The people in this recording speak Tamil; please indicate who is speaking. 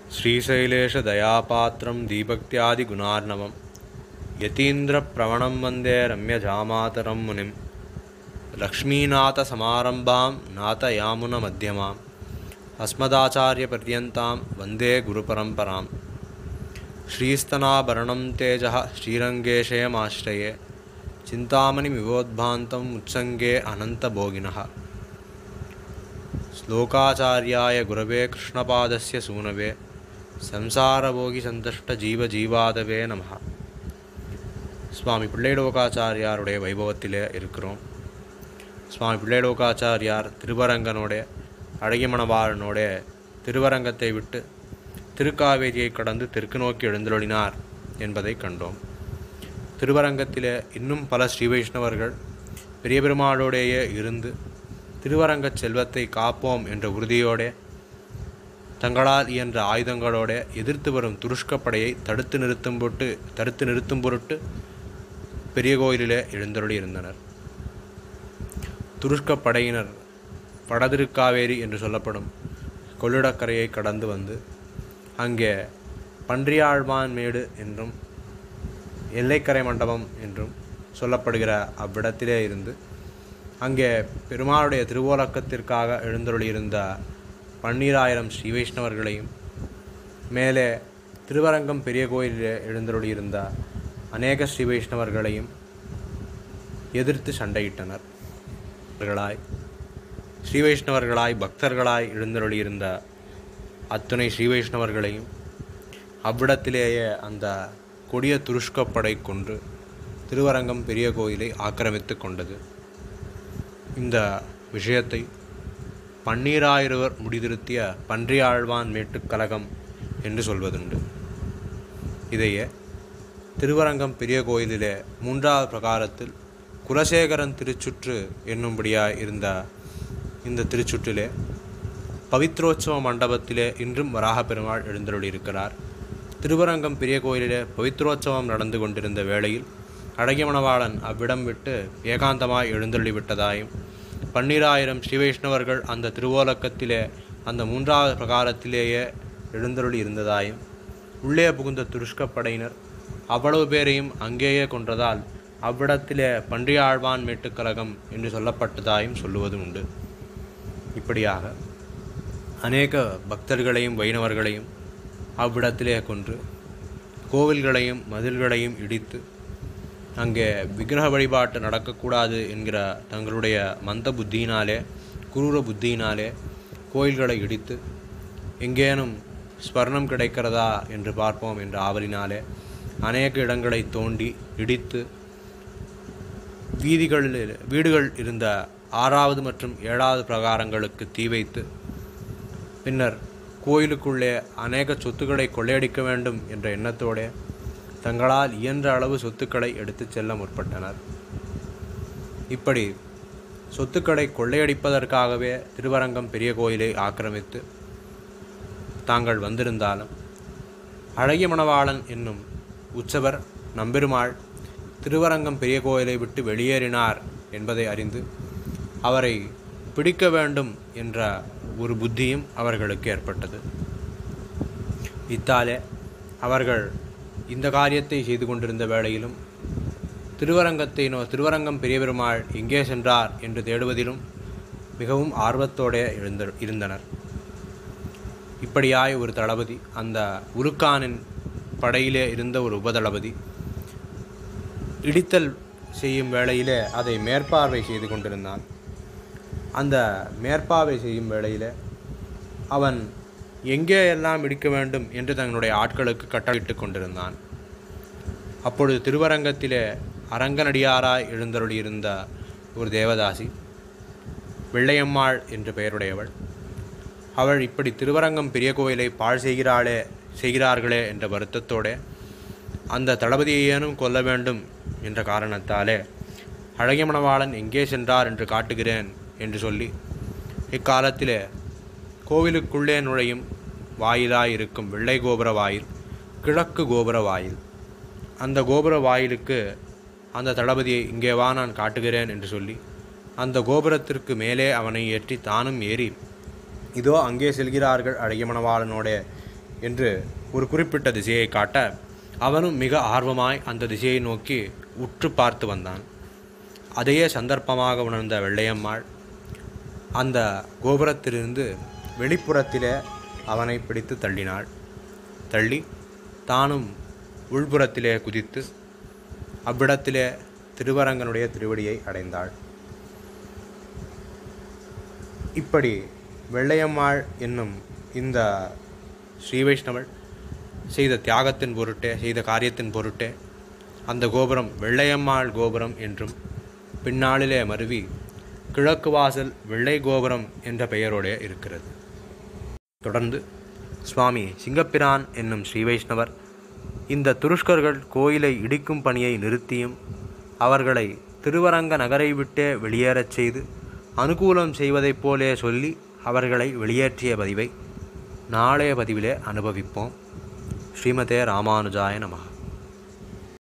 Speaker 1: श्रीशैलेशदयापात्रं दीभक्त्यादिगुणार्णवं यतीन्द्रप्रवणं वन्दे रम्यजामातरं मुनिं लक्ष्मीनाथसमारम्भां नाथयामुनमध्यमाम् अस्मदाचार्यपर्यन्तां वन्दे गुरुपरम्परां श्रीस्तनाभरणं तेजः श्रीरङ्गेशयमाश्रये चिन्तामणिमिवोद्भान्तम् उत्सङ्गे अनन्तभोगिनः श्लोकाचार्याय गुरवे कृष्णपादस्य सूनवे சம்சாரபோகி நம சுவாமி பிள்ளைலோகாச்சாரியாருடைய வைபவத்திலே இருக்கிறோம் சுவாமி பிள்ளைலோகாச்சாரியார் திருவரங்கனோட அழகிமணவாளனோட திருவரங்கத்தை விட்டு திருக்காவேரியை கடந்து தெற்கு நோக்கி எழுந்தருளினார் என்பதை கண்டோம் திருவரங்கத்திலே இன்னும் பல ஸ்ரீ வைஷ்ணவர்கள் பெரிய பெருமாளோடையே இருந்து திருவரங்கச் செல்வத்தை காப்போம் என்ற உறுதியோட தங்களால் இயன்ற ஆயுதங்களோட எதிர்த்து வரும் துருஷ்க படையை தடுத்து நிறுத்தும் பொட்டு தடுத்து நிறுத்தும் பொருட்டு பெரிய கோயிலிலே எழுந்தருளி இருந்தனர் துருஷ்க படையினர் வடதிருக்காவேரி என்று சொல்லப்படும் கொள்ளிடக்கரையை கடந்து வந்து அங்கே பன்றியாழ்வான் மேடு என்றும் எல்லைக்கரை மண்டபம் என்றும் சொல்லப்படுகிற அவ்விடத்திலே இருந்து அங்கே பெருமாளுடைய திருவோலக்கத்திற்காக எழுந்தருளியிருந்த பன்னீராயிரம் ஸ்ரீ வைஷ்ணவர்களையும் மேலே திருவரங்கம் பெரிய கோயிலில் எழுந்தருளியிருந்த அநேக ஸ்ரீ வைஷ்ணவர்களையும் எதிர்த்து சண்டையிட்டனர் அவர்களாய் ஸ்ரீ வைஷ்ணவர்களாய் பக்தர்களாய் எழுந்தருளியிருந்த அத்துணை ஸ்ரீ வைஷ்ணவர்களையும் அவ்விடத்திலேயே அந்த கொடிய துருஷ்கப்படை கொன்று திருவரங்கம் பெரிய கோயிலை ஆக்கிரமித்து கொண்டது இந்த விஷயத்தை பன்னீராயிரவர் முடிதிருத்திய பன்றியாழ்வான் மேட்டுக்கலகம் என்று சொல்வதுண்டு இதையே திருவரங்கம் பெரிய கோயிலிலே மூன்றாவது பிரகாரத்தில் குலசேகரன் திருச்சுற்று என்னும்படியாய் இருந்த இந்த திருச்சுற்றிலே பவித்ரோற்சவ மண்டபத்திலே இன்றும் வராக பெருமாள் எழுந்தருளியிருக்கிறார் திருவரங்கம் பெரிய கோயிலிலே பவித்ரோற்சவம் நடந்து கொண்டிருந்த வேளையில் அழகிமணவாளன் அவ்விடம் விட்டு ஏகாந்தமாய் எழுந்தருளி விட்டதாயும் பன்னிராயிரம் ஸ்ரீ வைஷ்ணவர்கள் அந்த திருவோலக்கத்திலே அந்த மூன்றாவது பிரகாரத்திலேயே எழுந்தருளி இருந்ததாயும் உள்ளே புகுந்த துருஷ்க படையினர் அவ்வளவு பேரையும் அங்கேயே கொன்றதால் அவ்விடத்திலே பன்றியாழ்வான் மேட்டுக்கழகம் என்று சொல்லப்பட்டதாயும் சொல்லுவது உண்டு இப்படியாக அநேக பக்தர்களையும் வைணவர்களையும் அவ்விடத்திலே கொன்று கோவில்களையும் மதில்களையும் இடித்து அங்கே விக்கிரக வழிபாட்டு நடக்கக்கூடாது என்கிற தங்களுடைய மந்த புத்தியினாலே குரூர புத்தியினாலே கோயில்களை இடித்து எங்கேனும் ஸ்வர்ணம் கிடைக்கிறதா என்று பார்ப்போம் என்ற ஆவலினாலே அநேக இடங்களை தோண்டி இடித்து வீதிகளில் வீடுகள் இருந்த ஆறாவது மற்றும் ஏழாவது பிரகாரங்களுக்கு தீ வைத்து பின்னர் கோயிலுக்குள்ளே அநேக சொத்துக்களை கொள்ளையடிக்க வேண்டும் என்ற எண்ணத்தோடே தங்களால் இயன்ற அளவு சொத்துக்களை எடுத்துச் செல்ல முற்பட்டனர் இப்படி சொத்துக்களை கொள்ளையடிப்பதற்காகவே திருவரங்கம் பெரிய கோயிலை ஆக்கிரமித்து தாங்கள் வந்திருந்தாலும் அழகிய மணவாளன் என்னும் உற்சவர் நம்பெருமாள் திருவரங்கம் பெரிய கோயிலை விட்டு வெளியேறினார் என்பதை அறிந்து அவரை பிடிக்க வேண்டும் என்ற ஒரு புத்தியும் அவர்களுக்கு ஏற்பட்டது இத்தாலே அவர்கள் இந்த காரியத்தை செய்து கொண்டிருந்த வேளையிலும் திருவரங்கத்தை நோ திருவரங்கம் பெரிய பெருமாள் எங்கே சென்றார் என்று தேடுவதிலும் மிகவும் ஆர்வத்தோடே எழுந்த இருந்தனர் இப்படியாய் ஒரு தளபதி அந்த உருக்கானின் படையிலே இருந்த ஒரு உபதளபதி இடித்தல் செய்யும் வேளையிலே அதை மேற்பார்வை செய்து கொண்டிருந்தான் அந்த மேற்பார்வை செய்யும் வேளையிலே அவன் எங்கே எல்லாம் இடிக்க வேண்டும் என்று தங்களுடைய ஆட்களுக்கு கட்டளையிட்டு கொண்டிருந்தான் அப்பொழுது திருவரங்கத்திலே அரங்கனடியாராய் எழுந்தருளியிருந்த ஒரு தேவதாசி வெள்ளையம்மாள் என்று பெயருடையவள் அவள் இப்படி திருவரங்கம் பெரிய கோயிலை பாழ் செய்கிறாளே செய்கிறார்களே என்ற வருத்தத்தோடே அந்த தளபதியையேனும் கொல்ல வேண்டும் என்ற காரணத்தாலே அழகியமணவாளன் எங்கே சென்றார் என்று காட்டுகிறேன் என்று சொல்லி இக்காலத்திலே கோவிலுக்குள்ளே நுழையும் வாயிலாய் இருக்கும் வெள்ளை கோபுர வாயில் கிழக்கு கோபுர வாயில் அந்த கோபுர வாயிலுக்கு அந்த தளபதியை இங்கே வா நான் காட்டுகிறேன் என்று சொல்லி அந்த கோபுரத்திற்கு மேலே அவனை ஏற்றி தானும் ஏறி இதோ அங்கே செல்கிறார்கள் அழகிய மணவாளனோட என்று ஒரு குறிப்பிட்ட திசையை காட்ட அவனும் மிக ஆர்வமாய் அந்த திசையை நோக்கி உற்று பார்த்து வந்தான் அதையே சந்தர்ப்பமாக உணர்ந்த வெள்ளையம்மாள் அந்த கோபுரத்திலிருந்து வெளிப்புறத்திலே அவனை பிடித்து தள்ளினாள் தள்ளி தானும் உள்புறத்திலே குதித்து அவ்விடத்திலே திருவரங்கனுடைய திருவடியை அடைந்தாள் இப்படி வெள்ளையம்மாள் என்னும் இந்த ஸ்ரீ வைஷ்ணவள் செய்த தியாகத்தின் பொருட்டே செய்த காரியத்தின் பொருட்டே அந்த கோபுரம் வெள்ளையம்மாள் கோபுரம் என்றும் பின்னாளிலே மருவி கிழக்கு வாசல் வெள்ளை கோபுரம் என்ற பெயரோடே இருக்கிறது தொடர்ந்து சுவாமி சிங்கப்பிரான் என்னும் ஸ்ரீ வைஷ்ணவர் இந்த துருஷ்கர்கள் கோயிலை இடிக்கும் பணியை நிறுத்தியும் அவர்களை திருவரங்க நகரை விட்டே வெளியேறச் செய்து அனுகூலம் செய்வதைப் போலே சொல்லி அவர்களை வெளியேற்றிய பதிவை நாளைய பதிவிலே அனுபவிப்போம் ஸ்ரீமதே ராமானுஜாய நமः